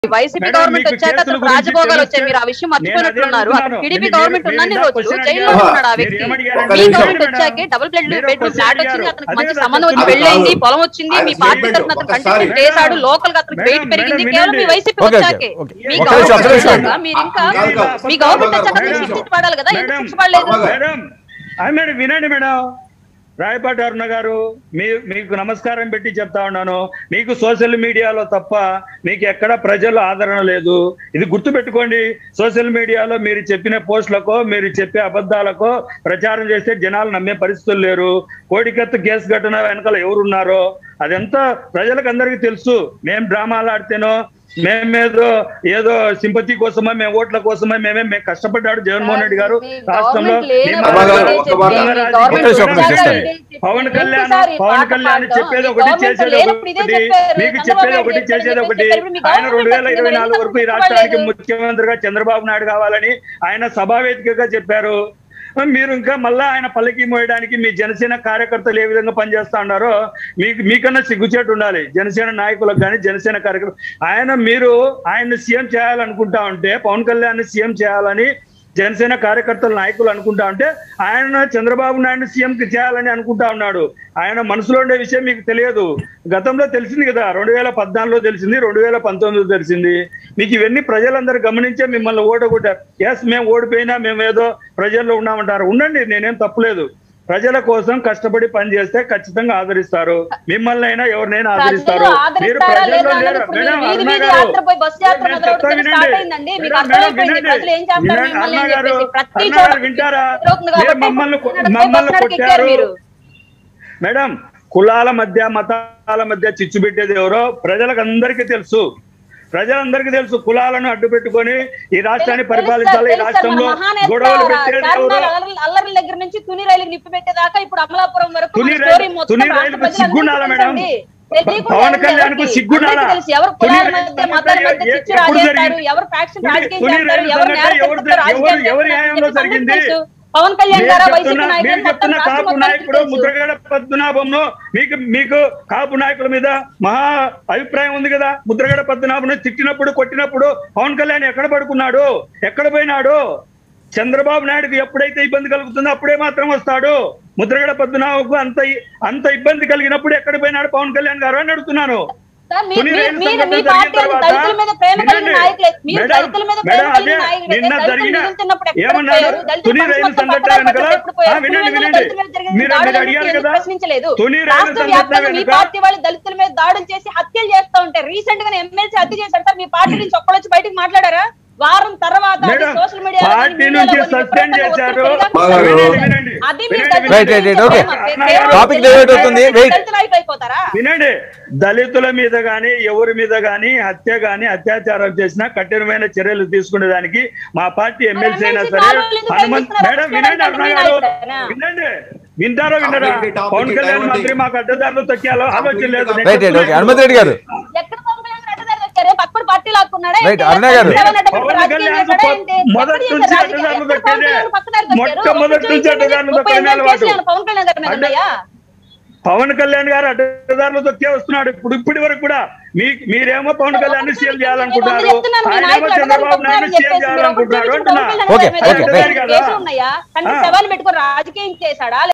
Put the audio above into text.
YCP madam, government మీకు వచ్చాక కేసుల అతను గురించి రాజభోగాలు తెలిస్తే వచ్చాయి మీరు ఆ విషయం నేను అదే మర్చిపోయినట్టున్నారు అక్కడ అంటున్నాను. టీడీపీ మీరు- గవర్నమెంట్ మీరు ఉన్నన్ని ఇందాక రోజులు క్వశ్చన్ జైల్లో అడిగారు. ఉన్నాడు ఆ మీరు వ్యక్తి ఏమడిగారు? మీ నిమిషం. గవర్నమెంట్ మేడం, వచ్చాకే డబుల్ బెడ్ మీరు బెడ్రూమ్ క్వశ్చన్ ఫ్లాట్ అడిగారు. వచ్చింది అతనికి అదే మంచి కదా సంబంధం వచ్చి చెప్తున్నా. పెళ్ళైంది కాదు. పొలం వచ్చింది ఆయన మీ పార్టీ statement తరఫున అతను ఒక్కసారి. కంటిన్యూ చేశాడు లోకల్ గా అతనికి మేడం, వెయిట్ పెరిగింది మేడం, కేవలం మీ వినండి. వైసీపీ ఓకే, వచ్చాకే ఓకే. మీ ఒక్క గవర్నమెంట్ నిమిషం, ఒక్క నిమిషం. వచ్చాక మీరు ఇంకా కాదు, కాదు. మీ గవర్నమెంట్ వచ్చాక మేడం. అతను శిక్ష పడాలి కదా ఎందుకు మేడం. శిక్ష పడలేదు మేడం ఆ మేడం వినండి మేడం రాయపాటి అరుణ గారు మీ మీకు నమస్కారం పెట్టి చెప్తా ఉన్నాను మీకు సోషల్ మీడియాలో తప్ప మీకు ఎక్కడ ప్రజల ఆదరణ లేదు ఇది గుర్తు పెట్టుకోండి సోషల్ మీడియాలో మీరు చెప్పిన పోస్టులకో మీరు చెప్పే అబద్ధాలకో ప్రచారం చేస్తే జనాలు నమ్మే పరిస్థితులు లేరు కోడికత్తు కేసు ఘటన వెనకాల ఎవరున్నారో అదంతా ప్రజలకు అందరికీ తెలుసు మేం డ్రామాలు ఆడితేనో మేమేదో ఏదో సింపతి కోసమా మేము ఓట్ల కోసమా మేమే మేము కష్టపడ్డాడు జగన్మోహన్ రెడ్డి గారు మీ రాష్ట్రంలో గవర్నమెంట్ లేనప్పుడు మీ అమ్మగారు, ఇదే ఒక్క చెప్పి, మాట. మీ ఒక్క గవర్నమెంట్ నిమిషం, ఒక్క నిమిషం, వచ్చాక సిస్టర్. ఇదే చెప్పి, పవన్ ఎందుకు కళ్యాణ్ సార్ ఈ పవన్ పాట కళ్యాణ్ పాడడం? చెప్పేది మీ ఒకటి గవర్నమెంట్ చేసేది లేనప్పుడు ఇదే ఒకటి చెప్పారు. మీకు చంద్రబాబు చెప్పేది నాయుడు ఒకటి చెప్పారు, చేసేది చెప్పేసి ఒకటి చెప్పారు. మీ ఆయన రెండు వేల గవర్నమెంట్ ఇరవై నాలుగు ఎందుకు వరకు ఈ చెప్పలేదు? రాష్ట్రానికి ముఖ్యమంత్రిగా చంద్రబాబు నాయుడు కావాలని ఆయన సభావేదికగా చెప్పారు మీరు ఇంకా మళ్ళా ఆయన పల్లకి మోయడానికి మీ జనసేన కార్యకర్తలు ఏ విధంగా పనిచేస్తా ఉన్నారో మీకు మీకన్నా సిగ్గుచేటు ఉండాలి జనసేన నాయకులకు కానీ జనసేన కార్యకర్తలు ఆయన మీరు ఆయన్ని సీఎం చేయాలనుకుంటా ఉంటే పవన్ కళ్యాణ్ సీఎం చేయాలని జనసేన కార్యకర్తల నాయకులు అనుకుంటా ఉంటే ఆయన చంద్రబాబు నాయుడు సీఎం కి చేయాలని అనుకుంటా ఉన్నాడు ఆయన మనసులో ఉండే విషయం మీకు తెలియదు గతంలో తెలిసింది కదా రెండు వేల పద్నాలుగులో తెలిసింది రెండు వేల పంతొమ్మిదిలో తెలిసింది మీకు ఇవన్నీ ప్రజలందరూ గమనించే మిమ్మల్ని ఓడగొట్టారు ఎస్ మేము ఓడిపోయినా మేము ఏదో ప్రజల్లో ఉన్నామంటారు ఉండండి నేనేం తప్పులేదు ప్రజల కోసం కష్టపడి పని చేస్తే ఖచ్చితంగా ఆదరిస్తారు మిమ్మల్ని అయినా ఎవరినైనా ఆదరిస్తారు ప్రజలు మీరు ఆదరిస్తారా ప్రజల్లో లేదా లేరు అన్నది ఇప్పుడు మేడం వీధి అరుణ వీధి గారు యాత్ర పోయి బస్సు యాత్ర నేను మొదలవుతుంది చెప్తా స్టార్ట్ వినండి. అయిందండి మీకు మేడం, అర్థమైపోయింది వినండి. ప్రజలు ఏం చేస్తారు వినండి, మిమ్మల్ని అరుణ అని గారు, చెప్పేసి ప్రతి అరుణ చోట గారు వింటారా ఎదురవుతుంది మీరు కాబట్టి మమ్మల్ని కొ- బస్సు మమ్మల్ని నడిపి ఎక్కారు కొట్టారు మీరు మేడం కులాల మధ్య మతాల మధ్య చిచ్చు పెట్టేది ఎవరో ప్రజలకు అందరికీ తెలుసు ప్రజలందరికీ తెలుసు కులాలను అడ్డు పెట్టుకొని ఈ రాష్ట్రాన్ని పరిపాలించాలి ఈ రాష్ట్రంలో గొడవలు పెట్టేది ఎవరో అల్లరి దగ్గర నుంచి తుని రైలుకి నిప్పు పెట్టేదాకా ఇప్పుడు అమలాపురం వరకు తుని మన రైలు- story మొత్తం తుని రాష్ట్ర రైలుకు ప్రజలందరికీ సిగ్గుండాలా మేడం? తెలుసండి. తెలియకుండా పవన్ ఎవరికి? కళ్యాణ్ కు సిగ్గుండాలా? అందరికీ తెలుసు ఎవరు తుని కులాల రైలు మధ్య సంఘటన మతాల మధ్య ఎ- చిచ్చు ఎప్పుడు రాజేస్తారు జరిగింది? ఎవరు ఫ్యాక్షన్ తుని- రాజకీయం తుని చేస్తారు రైలు ఎవరు సంఘటన నేరస్తులతో ఎవరు- రాజకీయం ఎవరు- ఎవరి చేస్తారు న్యాయంలో అందరికీ జరిగింది? తెలుసు. పవన్ కళ్యాణ్ మీరు గారు వైసీపీ చెప్తున్న నాయకులు మీరు మొత్తం చెప్తున్న రాష్ట్రం కాపు మొత్తానికి నాయకుడు తెలుసు. ముద్రగడ పద్మనాభంలో మీకు మీకు కాపు నాయకుల మీద మహా అభిప్రాయం ఉంది కదా ముద్రగడ పద్మనాభం తిట్టినప్పుడు కొట్టినప్పుడు పవన్ కళ్యాణ్ ఎక్కడ పడుకున్నాడు ఎక్కడ పోయినాడు చంద్రబాబు నాయుడుకి ఎప్పుడైతే ఇబ్బంది కలుగుతుందో అప్పుడే మాత్రం వస్తాడు ముద్రగడ పద్మనాభకు అంత అంత ఇబ్బంది కలిగినప్పుడు ఎక్కడ పోయినాడు పవన్ కళ్యాణ్ గారు అని అడుగుతున్నాను సార్, మీ- తుని మీ- రైలు మీరు- సంఘటన మీ జరిగిన పార్టీ తర్వాత దళితుల మీద ప్రేమ కలిగిన వినండి. నాయకులే. మీరు మేడం, దళితుల మీద ప్రేమ మేడం, కలిగిన అదే నాయకులే. నిన్న దళితులు జరిగిన మిగులుతున్నప్పుడు ఎక్కడ ఏమన్నారు పోయారు? దళితుల తుని మనసు రైలు మొత్తం సంఘటన పక్కదారి వెనకాల పక్కన ఎప్పుడు పోయారు? ఆ, వినండి పులివెందుల వినండి దళితుల మీద జరిగిన మీరు దాడులను మీరు అడిగారు ఎందుకు కదా ప్రశ్నించలేదు తుని రైలు రాష్ట్ర సంఘటన వ్యాప్తంగా మీ వెనుక పార్టీ వాళ్ళు దళితుల మీద దాడులు చేసి హత్యలు చేస్తూ ఉంటారు రీసెంట్ గా ఎమ్మెల్సీ హత్య చేశారు సార్ మీ పార్టీ నుంచి ఒక్కడొచ్చి బయటకు మాట్లాడారా వారం తర్వాత మేడం, సోషల్ మీడియా పార్టీ నుంచి సస్పెండ్ చేశారు బాగారు. వినండి, వినండి. అది మీ వినండి, దళితుల రైట్, రైట్, రైట్, ఓకే. కేవలం టాపిక్ డైవర్ట్ అవుతుంది. వెయిట్. దళిత నాయకులు అయిపోతారా వినండి దళితుల మీద గాని ఎవరి మీద గాని హత్య గాని అత్యాచారం చేసినా కఠినమైన చర్యలు తీసుకునే దానికి మా పార్టీ ఎమ్మెల్సీ అయినా ఎమ్మెల్సీ సరే కాలువలు ఎందుకు హనుమంత్ కల్పిస్తున్నారు? మేడం వినండి అరుణ మీ గారు నాయకుడేనా? వినండి వింటారో వినరా topic topic Pawan Kalyan divert మంత్రి మాకు అడ్డదారులు తొక్కాలో ఆలోచన లేదు నేను right right okay Hanumanth Reddy garu ఎక్కడ పవన్ కళ్యాణ్ అడ్డదారి వచ్చారే పక్కన పార్టీ లాక్కున్నాడా రైట్, అరుణ గారు. ఎవరిని అడ్డపెట్టి పవన్ రాజకీయం కళ్యాణ్ చేశాడా ఏంటి? మొదటి ఎక్కడ నుంచి చేశారు అడ్డదారులు రాజకీయం? ఎక్కడ పవన్ తొక్కేదే. కళ్యాణ్ పక్కదారి తొక్కారు? మొట్టమొదటి ఒక్క నుంచి చూపించండి. అడ్డదారులు ముప్పై తొక్కనే ఎనిమిది కేసులు అలవాటు. ఏమైనా పవన్ కళ్యాణ్ గారి మీద అడ్డ- ఉన్నాయా? పవన్ కళ్యాణ్ గారు అడ్డదారులు తొక్కే వస్తున్నాడు ఇప్పుడు ఇప్పటి వరకు కూడా మీ మీరేమో పవన్ కళ్యాణ్ సీఎం చేయాలనుకుంటున్నారు నేను చెప్తున్నాను, మీ ఆయనేమో నాయకులు చంద్రబాబు అడ్డదారులు నాయుడు సీఎం చెప్పేసి మీరు ఒకటి చేయాలనుకుంటున్నారు చూపించండి, అంటున్నా పవన్ కళ్యాణ్ ఓకే, గారి మీద ఓకే, ఏమైనా రైట్. కేసులు ఉన్నాయా కంటే ఆ. శవాలు పెట్టుకొని రాజకీయం చేశాడా